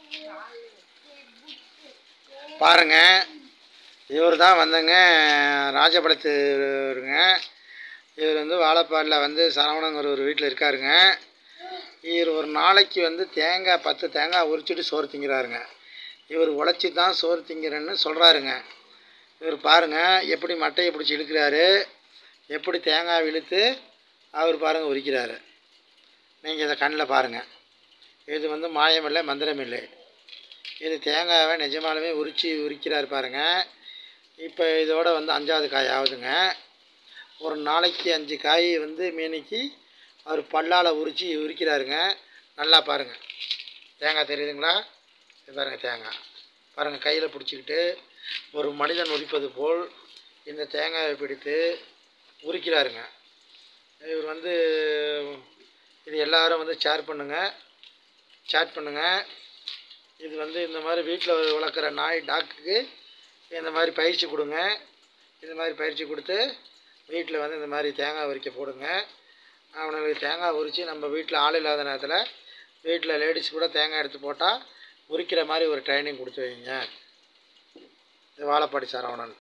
பாருங்க இவர் தான் வந்துங்க ராஜபாளையத்துங்க இவர் வந்து வாழைப்பாடில் வந்து சரவணங்கிற ஒரு வீட்டில் இருக்காருங்க இவர் ஒரு நாளைக்கு வந்து தேங்காய் பத்து தேங்காய் உரிச்சிட்டு சோறு திங்கிறாருங்க இவர் உழைச்சி தான் சோறு திங்கிறேன்னு சொல்கிறாருங்க இவர் பாருங்கள் எப்படி மட்டையை பிடிச்சி இழுக்கிறாரு எப்படி தேங்காய் இழுத்து அவர் பாருங்கள் உரிக்கிறாரு நீங்கள் இதை கண்ணில் பாருங்கள் இது வந்து மாயமில்லை மந்திரமில்லை இது தேங்காவை நிஜமாலுமே உரித்து உரிக்கிறார் பாருங்க இப்போ இதோட வந்து அஞ்சாவது காய் ஆகுதுங்க ஒரு நாளைக்கு அஞ்சு காய் வந்து மீனிக்கு அவர் பல்லால் உரித்து உரிக்கிறாருங்க நல்லா பாருங்கள் தேங்காய் தெரியுதுங்களா இது பாருங்கள் தேங்காய் பாருங்கள் கையில் பிடிச்சிக்கிட்டு ஒரு மனிதன் உரிப்பது போல் இந்த தேங்காயை பிடித்து உரிக்கிறாருங்க இவர் வந்து இது எல்லாரும் வந்து ஷேர் பண்ணுங்கள் சேட் பண்ணுங்கள் இது வந்து இந்த மாதிரி வீட்டில் வளர்க்குற நாய் டாக்குக்கு இந்த மாதிரி பயிற்சி கொடுங்க இந்த மாதிரி பயிற்சி கொடுத்து வீட்டில் வந்து இந்த மாதிரி தேங்காய் உரிக்க போடுங்க அவனுங்களுக்கு தேங்காய் உரித்து நம்ம வீட்டில் ஆள் இல்லாத நேரத்தில் வீட்டில் லேடிஸ் கூட தேங்காய் எடுத்து போட்டால் உரிக்கிற மாதிரி ஒரு ட்ரைனிங் கொடுத்து வைங்க இது வாழைப்பாடி சரவணன்